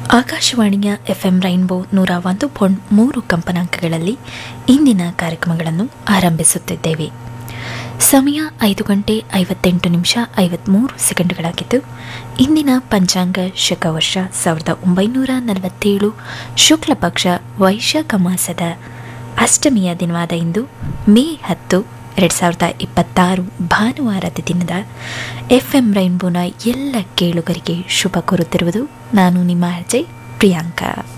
ಆಕಾಶವಾಣಿಯ FM rainbow ನೂರ ಒಂದು ಪಾಯಿಂಟ್ ಮೂರು ಕಂಪನಾಂಕಗಳಲ್ಲಿ ಇಂದಿನ ಕಾರ್ಯಕ್ರಮಗಳನ್ನು ಆರಂಭಿಸುತ್ತಿದ್ದೇವೆ ಸಮಯ ಐದು ಗಂಟೆ ಐವತ್ತೆಂಟು ನಿಮಿಷ ಐವತ್ತ್ಮೂರು ಸೆಕೆಂಡ್ಗಳಾಗಿದ್ದು ಇಂದಿನ ಪಂಚಾಂಗ ಶಕ ವರ್ಷ ಸಾವಿರದ ಒಂಬೈನೂರ ನಲವತ್ತೇಳು ಶುಕ್ಲ ಪಕ್ಷ ವೈಶಾಖ ಮಾಸದ ಅಷ್ಟಮಿಯ ದಿನವಾದ ಇಂದು ಮೇ ಹತ್ತು ಎರಡು ಸಾವಿರದ ಇಪ್ಪತ್ತಾರು ಭಾನುವಾರದ ದಿನದ ಎಫ್ ಎಂ ರೈನ್ಬೋನ ಎಲ್ಲ ಕೇಳುಗರಿಗೆ ಶುಭ ಕೋರುತ್ತಿರುವುದು ನಾನು ನಿಮ್ಮ ಅಜಯ್ ಪ್ರಿಯಾಂಕಾ